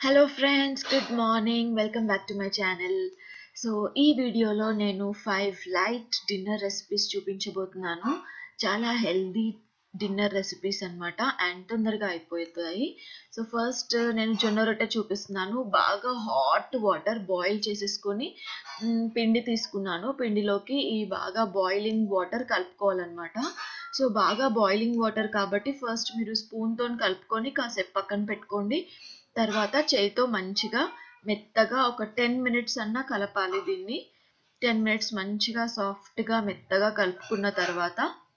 hello friends good morning welcome back to my channel so ఈ వీడియోలో నేను five light dinner recipes చూపించబోతున్నాను చాలా హెల్దీ డిన్నర్ రెసిపీస్ అన్నమాట అండ్ తొందరగా అయిపోతాయి సో ఫస్ట్ నేను జొన్న రొట్టె చూపిస్తున్నాను బాగా హాట్ వాటర్ బాయిల్ చేసేసుకొని మ్, పిండి తీసుకున్నాను పిండిలోకి ఈ బాగా బాయిలింగ్ వాటర్ కలుపుకోవాలన్నమాట సో బాగా బాయిలింగ్ వాటర్ కాబట్టి ఫస్ట్ మీరు స్పూన్తో కలుపుకొని కాసేపు పక్కన పెట్టుకోండి తర్వాత చేయితో మంచిగా మెత్తగా ఒక టెన్ మినిట్స్ అన్నా కలపాలి దీన్ని టెన్ మినిట్స్ మంచిగా సాఫ్ట్గా మెత్తగా కలుపుకున్న తర్వాత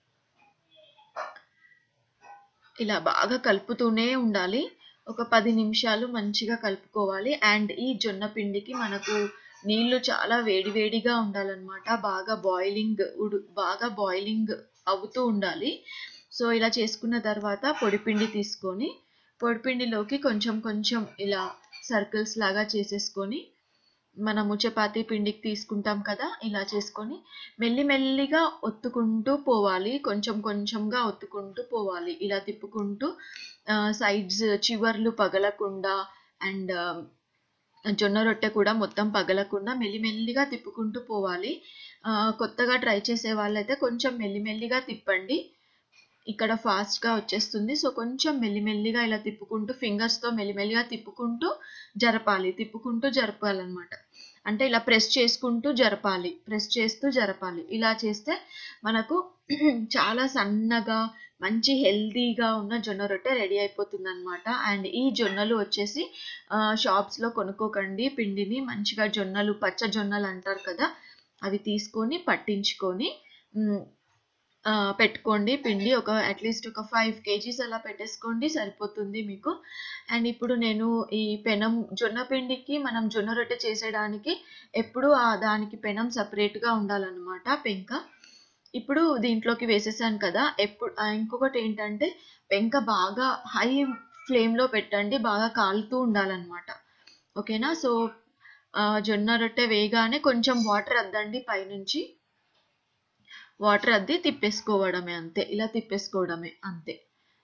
ఇలా బాగా కలుపుతూనే ఉండాలి ఒక పది నిమిషాలు మంచిగా కలుపుకోవాలి అండ్ ఈ జొన్న పిండికి మనకు నీళ్లు చాలా వేడి వేడిగా ఉండాలన్నమాట బాగా బాయిలింగ్ ఉడు బాగా బాయిలింగ్ అవుతూ ఉండాలి సో ఇలా చేసుకున్న తర్వాత పొడిపిండి తీసుకొని పొడిపిండిలోకి కొంచెం కొంచెం ఇలా సర్కిల్స్ లాగా చేసేసుకొని మనము చపాతీ పిండికి తీసుకుంటాం కదా ఇలా చేసుకొని మెల్లి మెల్లిగా ఒత్తుకుంటూ పోవాలి కొంచెం కొంచెంగా ఒత్తుకుంటూ పోవాలి ఇలా తిప్పుకుంటూ సైడ్స్ చివర్లు పగలకుండా అండ్ జొన్న రొట్టె కూడా మొత్తం పగలకుండా మెల్లిమెల్లిగా తిప్పుకుంటూ పోవాలి ఆ, కొత్తగా ట్రై చేసే వాళ్ళైతే కొంచెం మెల్లిమెల్లిగా తిప్పండి ఇక్కడ ఫాస్ట్గా వచ్చేస్తుంది సో కొంచెం మెల్లిమెల్లిగా ఇలా తిప్పుకుంటూ ఫింగర్స్తో మెల్లిమెల్లిగా తిప్పుకుంటూ జరపాలి తిప్పుకుంటూ జరపాలన్నమాట అంటే ఇలా ప్రెస్ చేసుకుంటూ జరపాలి ప్రెస్ చేస్తూ జరపాలి ఇలా చేస్తే మనకు చాలా సన్నగా మంచి హెల్తీగా ఉన్న జొన్న రొట్టె రెడీ అయిపోతుంది అనమాట అండ్ ఈ జొన్నలు వచ్చేసి ఆ, షాప్స్లో కొనుక్కోకండి పిండిని మంచిగా జొన్నలు పచ్చ జొన్నలు అంటారు కదా అవి తీసుకొని పట్టించుకొని మ్, ఆ, పెట్టుకోండి పిండి ఒక అట్లీస్ట్ ఒక ఫైవ్ కేజీస్ అలా పెట్టేసుకోండి సరిపోతుంది మీకు అండ్ ఇప్పుడు నేను ఈ పెనం జొన్న పిండికి మనం జొన్న రొట్టె చేసేయడానికి ఎప్పుడు ఆ దానికి పెనం సపరేట్గా ఉండాలన్నమాట పెంక ఇప్పుడు దీంట్లోకి వేసేసాను కదా ఎప్పుడు ఆ, ఇంకొకటి ఏంటంటే పెంక బాగా హై ఫ్లేమ్లో పెట్టండి బాగా కాలుతూ ఉండాలన్నమాట ఓకేనా సో ఆ, జొన్న రొట్టె వేయగానే కొంచెం వాటర్ అద్దండి పైనుంచి వాటర్ అద్ది తిప్పేసుకోవడమే అంతే ఇలా తిప్పేసుకోవడమే అంతే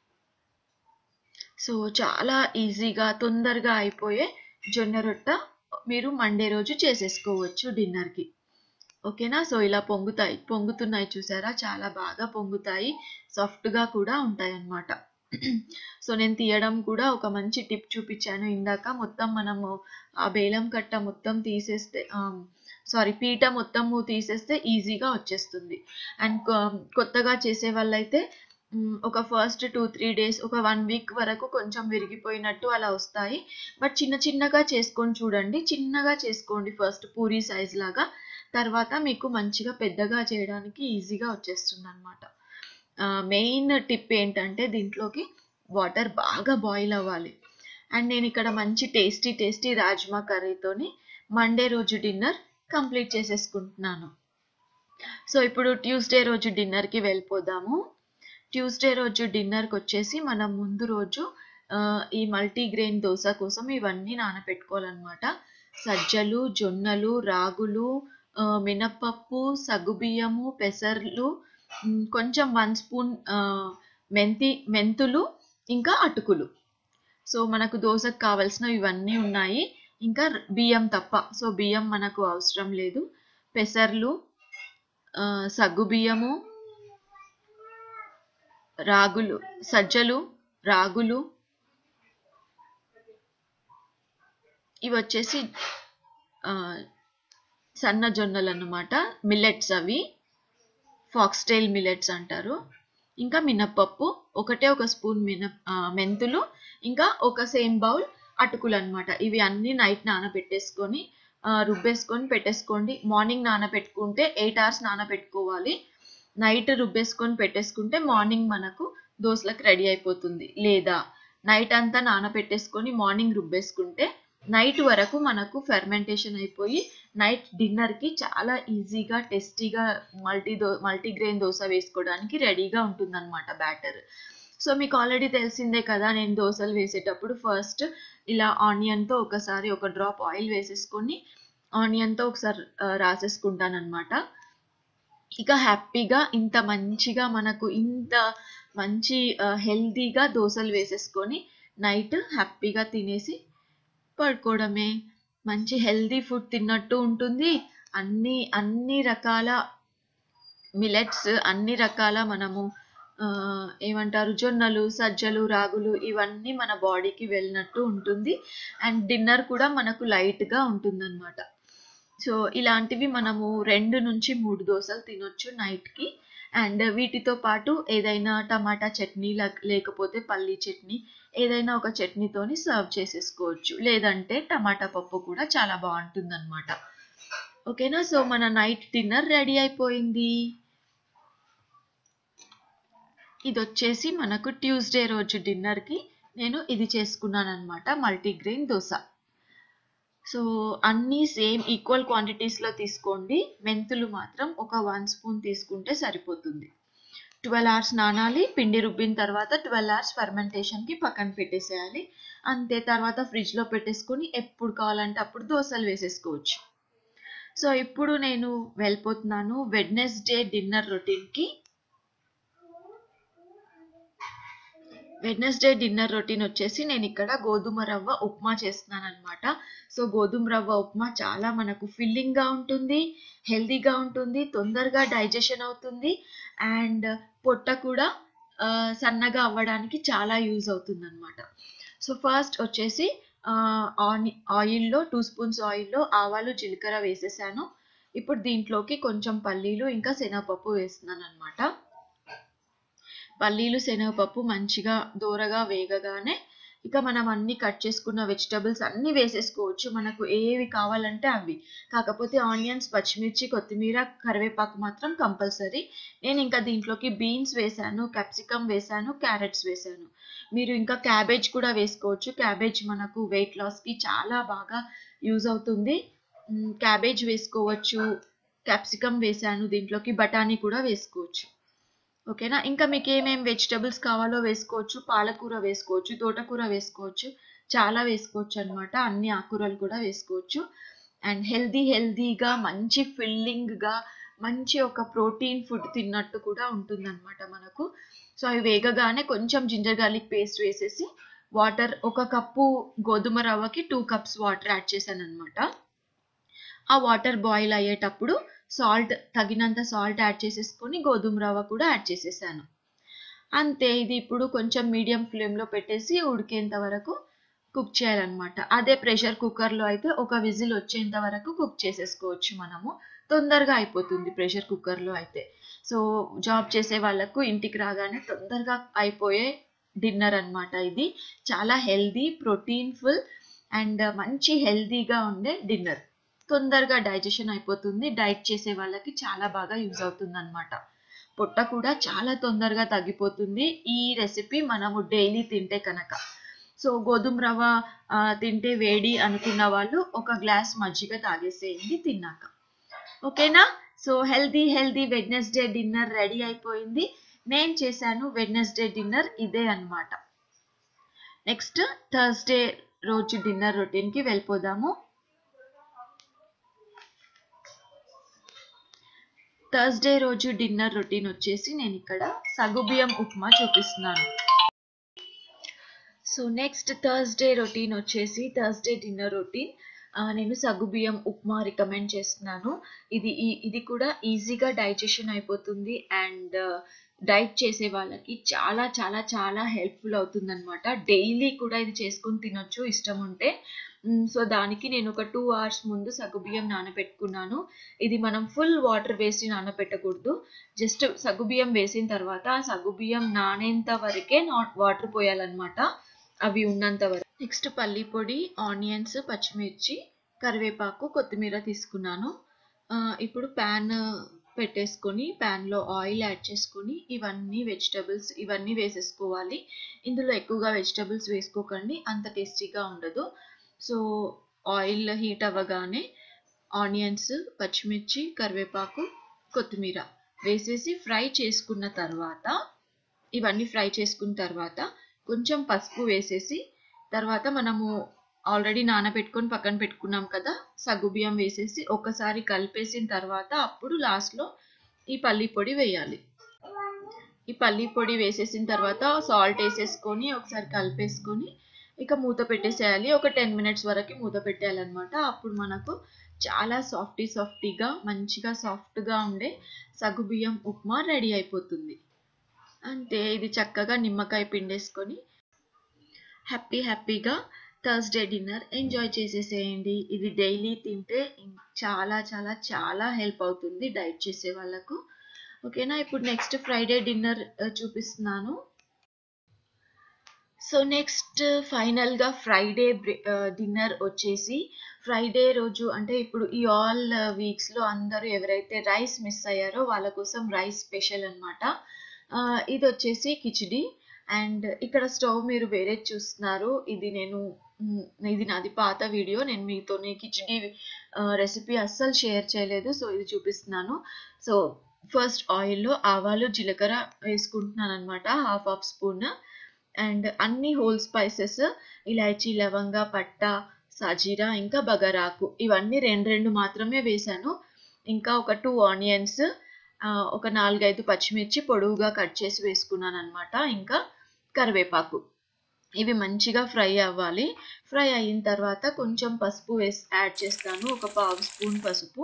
సో చాలా ఈజీగా తొందరగా అయిపోయే జొన్న రొట్టె మీరు మండే రోజు చేసేసుకోవచ్చు డిన్నర్కి ఓకేనా సో ఇలా పొంగుతాయి పొంగుతున్నాయి చూసారా చాలా బాగా పొంగుతాయి సాఫ్ట్గా కూడా ఉంటాయి అన్నమాట సో నేను తీయడం కూడా ఒక మంచి టిప్ చూపించాను ఇందాక మొత్తం మనము ఆ బేలం కట్ట మొత్తం తీసేస్తే సారీ పీట మొత్తము తీసేస్తే ఈజీగా వచ్చేస్తుంది అండ్ కొత్తగా చేసే వాళ్ళైతే మ్, ఒక ఫస్ట్ టూ త్రీ డేస్ ఒక వన్ వీక్ వరకు కొంచెం విరిగిపోయినట్టు అలా వస్తాయి బట్ చిన్న చిన్నగా చేసుకొని చూడండి చిన్నగా చేసుకోండి ఫస్ట్ పూరి సైజ్ లాగా తర్వాత మీకు మంచిగా పెద్దగా చేయడానికి ఈజీగా వచ్చేస్తుంది అనమాట మెయిన్ టిప్ ఏంటంటే దీంట్లోకి వాటర్ బాగా బాయిల్ అవ్వాలి అండ్ నేను ఇక్కడ మంచి టేస్టీ టేస్టీ రాజ్మా కర్రీతోని మండే రోజు డిన్నర్ కంప్లీట్ చేసేసుకుంటున్నాను సో ఇప్పుడు ట్యూస్డే రోజు డిన్నర్కి వెళ్ళిపోదాము ట్యూస్డే రోజు డిన్నర్కి వచ్చేసి మనం ముందు రోజు ఆ, ఈ మల్టీగ్రెయిన్ దోశ కోసం ఇవన్నీ నానబెట్టుకోవాలన్నమాట సజ్జలు జొన్నలు రాగులు ఆ, మినప్పప్పు సగ్గుబియ్యము పెసర్లు మ్, కొంచెం వన్ స్పూన్ ఆ, మెంతి మెంతులు ఇంకా అటుకులు సో మనకు దోశకు కావాల్సినవి ఇవన్నీ ఉన్నాయి ఇంకా ర- బియ్యం తప్ప సో బియ్యం మనకు అవసరం లేదు పెసర్లు ఆ, సగ్గుబియ్యము రాగులు సజ్జలు రాగులు ఇవి వచ్చేసి ఆ, సన్న జొన్నలు అన్నమాట మిల్లెట్స్ అవి ఫాక్స్టైల్ మిల్లెట్స్ అంటారు ఇంకా మినప్పప్పు ఒకటే ఒక స్పూన్ మిన ఆ, మెంతులు ఇంకా ఒక సేమ్ బౌల్ అటుకులు అన్నమాట ఇవి అన్ని నైట్ నానబెట్టేసుకొని ఆ, రుబ్బేసుకొని పెట్టేసుకోండి మార్నింగ్ నానబెట్టుకుంటే ఎయిట్ అవర్స్ నానబెట్టుకోవాలి నైట్ రుబ్బేసుకొని పెట్టేసుకుంటే మార్నింగ్ మనకు దోశలకు రెడీ అయిపోతుంది లేదా నైట్ అంతా నానబెట్టేసుకొని మార్నింగ్ రుబ్బేసుకుంటే నైట్ వరకు మనకు ఫెర్మెంటేషన్ అయిపోయి నైట్ డిన్నర్కి చాలా ఈజీగా టేస్టీగా మల్టీ దో మల్టీగ్రెయిన్ దోశ వేసుకోవడానికి రెడీగా ఉంటుందన్నమాట బ్యాటర్ సో మీకు ఆల్రెడీ తెలిసిందే కదా నేను దోశలు వేసేటప్పుడు ఫస్ట్ ఇలా ఆనియన్తో ఒకసారి ఒక డ్రాప్ ఆయిల్ వేసేసుకొని ఆనియన్తో ఒకసారి ఆ, రాసేసుకుంటానన్నమాట ఇక హ్యాపీగా ఇంత మంచిగా మనకు ఇంత మంచి హెల్దీగా దోశలు వేసేసుకొని నైట్ హ్యాపీగా తినేసి పడుకోవడమే మంచి హెల్దీ ఫుడ్ తిన్నట్టు ఉంటుంది అన్ని అన్ని రకాల మిలెట్స్ అన్ని రకాల మనము ఆ, ఏమంటారు జొన్నలు సజ్జలు రాగులు ఇవన్నీ మన బాడీకి వెళ్ళినట్టు ఉంటుంది అండ్ డిన్నర్ కూడా మనకు లైట్గా ఉంటుందన్నమాట సో ఇలాంటివి మనము రెండు నుంచి మూడు దోశలు తినొచ్చు నైట్కి అండ్ వీటితో పాటు ఏదైనా టమాటా చట్నీ లేక- లేకపోతే పల్లీ చట్నీ ఏదైనా ఒక చట్నీతోని సర్వ్ చేసేసుకోవచ్చు లేదంటే టమాటా పప్పు కూడా చాలా బాగుంటుంది అనమాట ఓకేనా సో మన నైట్ డిన్నర్ రెడీ అయిపోయింది ఇది వచ్చేసి మనకు ట్యూస్డే రోజు డిన్నర్కి నేను ఇది చేసుకున్నాను అనమాట మల్టీగ్రెయిన్ దోశ సో అన్నీ సేమ్ ఈక్వల్ క్వాంటిటీస్లో తీసుకోండి మెంతులు మాత్రం ఒక వన్ స్పూన్ తీసుకుంటే సరిపోతుంది ట్వెల్వ్ అవర్స్ నానాలి పిండి రుబ్బిన తర్వాత ట్వెల్వ్ అవర్స్ ఫర్మెంటేషన్కి పక్కన పెట్టేసేయాలి అంతే తర్వాత ఫ్రిడ్జ్లో పెట్టేసుకొని ఎప్పుడు కావాలంటే అప్పుడు దోశలు వేసేసుకోవచ్చు సో ఇప్పుడు నేను వెళ్ళిపోతున్నాను వెడ్నెస్డే డిన్నర్ రొటీన్కి వెడ్నెస్డే డిన్నర్ రొటీన్ వచ్చేసి నేను ఇక్కడ గోధుమ రవ్వ ఉప్మా చేస్తున్నాను అనమాట సో గోధుమ రవ్వ ఉప్మా చాలా మనకు ఫిల్లింగ్గా ఉంటుంది హెల్దీగా ఉంటుంది తొందరగా డైజెషన్ అవుతుంది అండ్ పొట్ట కూడా ఆ, సన్నగా అవ్వడానికి చాలా యూజ్ అవుతుంది అనమాట సో ఫస్ట్ వచ్చేసి ఆని ఆయిల్లో టూ స్పూన్స్ ఆయిల్లో ఆవాలు జీలకర్ర వేసేసాను ఇప్పుడు దీంట్లోకి కొంచెం పల్లీలు ఇంకా శనగపప్పు వేస్తున్నాను అనమాట పల్లీలు శనగపప్పు మంచిగా దూరగా వేగగానే ఇక మనం అన్ని కట్ చేసుకున్న వెజిటబుల్స్ అన్ని వేసేసుకోవచ్చు మనకు ఏవి కావాలంటే అవి కాకపోతే ఆనియన్స్ పచ్చిమిర్చి కొత్తిమీర కరివేపాకు మాత్రం కంపల్సరీ నేను ఇంకా దీంట్లోకి బీన్స్ వేసాను క్యాప్సికమ్ వేసాను క్యారెట్స్ వేసాను మీరు ఇంకా క్యాబేజ్ కూడా వేసుకోవచ్చు క్యాబేజ్ మనకు వెయిట్ లాస్కి చాలా బాగా యూజ్ అవుతుంది క్యాబేజ్ వేసుకోవచ్చు క్యాప్సికమ్ వేసాను దీంట్లోకి బఠానీ కూడా వేసుకోవచ్చు ఓకేనా ఇంకా మీకు ఏమేమి వెజిటబుల్స్ కావాలో వేసుకోవచ్చు పాలకూర వేసుకోవచ్చు తోటకూర వేసుకోవచ్చు చాలా వేసుకోవచ్చు అనమాట అన్ని ఆకుకూరలు కూడా వేసుకోవచ్చు అండ్ హెల్దీ హెల్దీగా మంచి ఫిల్లింగ్గా మంచి ఒక ప్రోటీన్ ఫుడ్ తిన్నట్టు కూడా ఉంటుందన్నమాట మనకు సో అవి వేగగానే కొంచెం జింజర్ గార్లిక్ పేస్ట్ వేసేసి వాటర్ ఒక కప్పు గోధుమ రవ్వకి టూ కప్స్ వాటర్ యాడ్ చేశాను అనమాట ఆ వాటర్ బాయిల్ అయ్యేటప్పుడు సాల్ట్ తగినంత సాల్ట్ యాడ్ చేసేసుకొని గోధుమ రవ్వ కూడా యాడ్ చేసేసాను అంతే ఇది ఇప్పుడు కొంచెం మీడియం ఫ్లేమ్లో పెట్టేసి ఉడికేంత వరకు కుక్ చేయాలన్నమాట అదే ప్రెషర్ కుక్కర్లో అయితే ఒక విజిల్ వచ్చేంత వరకు కుక్ చేసేసుకోవచ్చు మనము తొందరగా అయిపోతుంది ప్రెషర్ కుక్కర్లో అయితే సో జాబ్ చేసే వాళ్ళకు ఇంటికి రాగానే తొందరగా అయిపోయే డిన్నర్ అన్నమాట ఇది చాలా హెల్దీ ప్రోటీన్ ఫుల్ అండ్ మంచి హెల్దీగా ఉండే డిన్నర్ తొందరగా డైజెషన్ అయిపోతుంది డైట్ చేసే వాళ్ళకి చాలా బాగా యూజ్ అవుతుంది అనమాట పొట్ట కూడా చాలా తొందరగా తగ్గిపోతుంది ఈ రెసిపీ మనము డైలీ తింటే కనుక సో గోధుమ రవ్వ ఆ, తింటే వేడి అనుకున్న వాళ్ళు ఒక గ్లాస్ మజ్జిగ తాగేసేయండి తిన్నాక ఓకేనా so healthy healthy Wednesday dinner ready అయిపోయింది నేను చేశాను వెడ్నెస్డే డిన్నర్ ఇదే అన్నమాట నెక్స్ట్ థర్స్డే రోజు డిన్నర్ రొటీన్కి వెళ్ళిపోదాము థర్స్డే రోజు డిన్నర్ రొటీన్ వచ్చేసి నేను ఇక్కడ సగుబియ్యం ఉప్మా చూపిస్తున్నాను సో నెక్స్ట్ థర్స్డే రొటీన్ వచ్చేసి థర్స్డే డిన్నర్ రొటీన్ నేను సగ్గుబియ్యం ఉప్మా రికమెండ్ చేస్తున్నాను ఇది ఈ- ఇది కూడా ఈజీగా డైజెషన్ అయిపోతుంది అండ్ డైట్ చేసే వాళ్ళకి చాలా చాలా చాలా హెల్ప్ఫుల్ అవుతుంది అనమాట డైలీ కూడా ఇది చేసుకొని తినొచ్చు ఇష్టం ఉంటే సో దానికి నేను ఒక టూ అవర్స్ ముందు సగ్గుబియ్యం నానబెట్టుకున్నాను ఇది మనం ఫుల్ వాటర్ వేసి నానబెట్టకూడదు జస్ట్ సగ్గుబియ్యం వేసిన తర్వాత ఆ సగ్గుబియ్యం నానేంత వరకే వాటర్ పోయాలన్నమాట అవి ఉన్నంత వరకు నెక్స్ట్ పల్లి పొడి ఆనియన్స్ పచ్చిమిర్చి కరివేపాకు కొత్తిమీర తీసుకున్నాను ఆ, ఇప్పుడు ప్యాన్ పెట్టేసుకొని ప్యాన్లో ఆయిల్ యాడ్ చేసుకొని ఇవన్నీ వెజిటబుల్స్ ఇవన్నీ వేసేసుకోవాలి ఇందులో ఎక్కువగా వెజిటబుల్స్ వేసుకోకండి అంత టేస్టీగా ఉండదు సో ఆయిల్ హీట్ అవ్వగానే ఆనియన్స్ పచ్చిమిర్చి కరివేపాకు కొత్తిమీర వేసేసి ఫ్రై చేసుకున్న తర్వాత ఇవన్నీ ఫ్రై చేసుకున్న తర్వాత కొంచెం పసుపు వేసేసి తర్వాత మనము ఆల్రెడీ నానబెట్టుకొని పక్కన పెట్టుకున్నాం కదా సగ్గుబియ్యం వేసేసి ఒకసారి కలిపేసిన తర్వాత అప్పుడు లాస్ట్లో ఈ పల్లి పొడి వేయాలి ఈ పల్లి పొడి వేసేసిన తర్వాత సాల్ట్ వేసేసుకొని ఒకసారి కలిపేసుకొని ఇక మూత పెట్టేసేయాలి ఒక టెన్ మినిట్స్ వరకు మూత పెట్టేయాలన్నమాట అప్పుడు మనకు చాలా సాఫ్టీ సాఫ్టీగా మంచిగా సాఫ్ట్గా ఉండే సగ్గుబియ్యం ఉప్మా రెడీ అయిపోతుంది అంతే ఇది చక్కగా నిమ్మకాయ పిండేసుకొని హ్యాపీ హ్యాపీగా థర్స్డే డిన్నర్ ఎంజాయ్ చేసేసేయండి ఇది డైలీ తింటే ఇం- చాలా చాలా చాలా హెల్ప్ అవుతుంది డైట్ చేసే వాళ్ళకు ఓకేనా ఇప్పుడు నెక్స్ట్ ఫ్రైడే డిన్నర్ చూపిస్తున్నాను సో నెక్స్ట్ ఫైనల్గా ఫ్రైడే డిన్నర్ వచ్చేసి ఫ్రైడే రోజు అంటే ఇప్పుడు ఈ ఆల్ వీక్స్లో అందరూ ఎవరైతే రైస్ మిస్ అయ్యారో వాళ్ళ కోసం రైస్ స్పెషల్ అనమాట ఇది వచ్చేసి కిచిడి అండ్ ఇక్కడ స్టవ్ మీరు వేరే చూస్తున్నారు ఇది నేను మ్, ఇది నాది పాత వీడియో నేను మీతోని కిచిడి రెసిపీ అస్సలు షేర్ చేయలేదు సో ఇది చూపిస్తున్నాను సో ఫస్ట్ ఆయిల్లో ఆవాలు జీలకర్ర వేసుకుంటున్నాను అనమాట హాఫ్ హాఫ్ స్పూన్ అండ్ అన్ని హోల్ స్పైసెస్ ఇలాచీ లవంగ పట్ట సాజీరా ఇంకా బగారాకు ఇవన్నీ రెండు రెండు మాత్రమే వేశాను ఇంకా ఒక టూ ఆనియన్స్ ఒక నాలుగైదు పచ్చిమిర్చి పొడవుగా కట్ చేసి వేసుకున్నాను అనమాట ఇంకా కరివేపాకు ఇవి మంచిగా ఫ్రై అవ్వాలి ఫ్రై అయిన తర్వాత కొంచెం పసుపు వేసి యాడ్ చేస్తాను ఒక పావు స్పూన్ పసుపు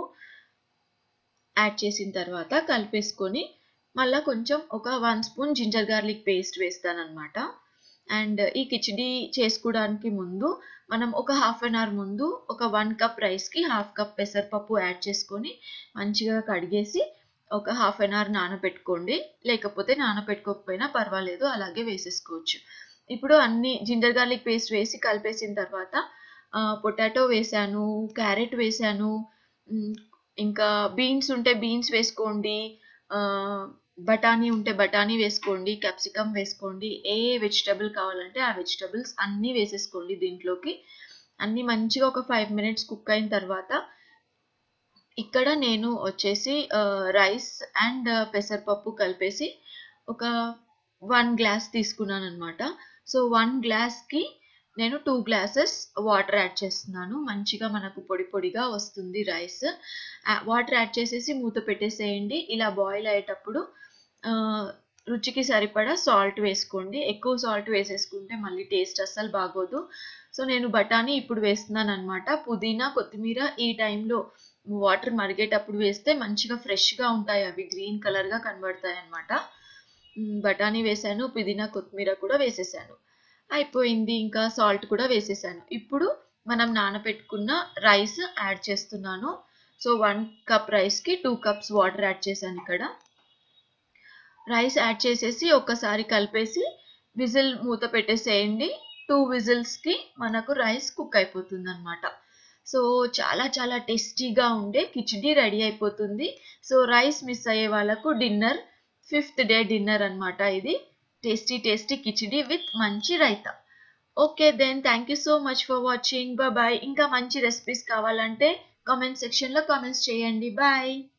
యాడ్ చేసిన తర్వాత కలిపేసుకొని మళ్ళీ కొంచెం ఒక one spoon ginger garlic paste వేస్తాను అనమాట అండ్ ఈ కిచిడి చేసుకోవడానికి ముందు మనం ఒక హాఫ్ అన్ అవర్ ముందు ఒక వన్ కప్ రైస్కి హాఫ్ కప్ పెసరపప్పు యాడ్ చేసుకొని మంచిగా కడిగేసి ఒక హాఫ్ అన్ అవర్ నానబెట్టుకోండి లేకపోతే నానబెట్టుకోకపోయినా పర్వాలేదు అలాగే వేసేసుకోవచ్చు ఇప్పుడు అన్ని జింజర్ గార్లిక్ పేస్ట్ వేసి కలిపేసిన తర్వాత పొటాటో వేసాను క్యారెట్ వేసాను మ్, ఇంకా బీన్స్ ఉంటే బీన్స్ వేసుకోండి ఆ, బఠానీ ఉంటే బఠానీ వేసుకోండి క్యాప్సికమ్ వేసుకోండి ఏ వెజిటబుల్ కావాలంటే ఆ వెజిటబుల్స్ అన్నీ వేసేసుకోండి దీంట్లోకి అన్నీ మంచిగా ఒక ఫైవ్ మినిట్స్ కుక్ అయిన తర్వాత ఇక్కడ నేను వచ్చేసి రైస్ అండ్ పెసరపప్పు కలిపేసి ఒక వన్ గ్లాస్ తీసుకున్నాను అనమాట సో వన్ గ్లాస్కి నేను టూ గ్లాసెస్ వాటర్ యాడ్ చేస్తున్నాను మంచిగా మనకు పొడి పొడిగా వస్తుంది రైస్ వాటర్ యాడ్ చేసేసి మూత పెట్టేసేయండి ఇలా బాయిల్ అయ్యేటప్పుడు ఆ, రుచికి సరిపడా సాల్ట్ వేసుకోండి ఎక్కువ సాల్ట్ వేసేసుకుంటే మళ్ళీ టేస్ట్ అస్సలు బాగోదు సో నేను బఠానీ ఇప్పుడు వేస్తున్నాను అనమాట పుదీనా కొత్తిమీర ఈ టైంలో వాటర్ మరిగేటప్పుడు వేస్తే మంచిగా ఫ్రెష్గా ఉంటాయి అవి గ్రీన్ కలర్గా కనబడతాయి అనమాట బఠానీ వేసాను పుదీనా కొత్తిమీర కూడా వేసేసాను అయిపోయింది ఇంకా సాల్ట్ కూడా వేసేసాను ఇప్పుడు మనం నానబెట్టుకున్న రైస్ యాడ్ చేస్తున్నాను సో వన్ కప్ రైస్కి టూ కప్స్ వాటర్ యాడ్ చేశాను ఇక్కడ రైస్ యాడ్ చేసేసి ఒక్కసారి కలిపేసి విజిల్ మూత పెట్టేసేయండి టూ విజిల్స్కి మనకు రైస్ కుక్ అయిపోతుంది అనమాట సో చాలా చాలా టేస్టీగా ఉండే కిచిడి రెడీ అయిపోతుంది సో రైస్ మిస్ అయ్యే వాళ్ళకు డిన్నర్ ఫిఫ్త్ డే డిన్నర్ అన్నమాట ఇది టేస్టీ టేస్టీ కిచిడి విత్ మంచి raita okay then thank you so much for watching bye ఇంకా మంచి రెసిపీస్ కావాలంటే కామెంట్ సెక్షన్లో కామెంట్స్ చేయండి బాయ్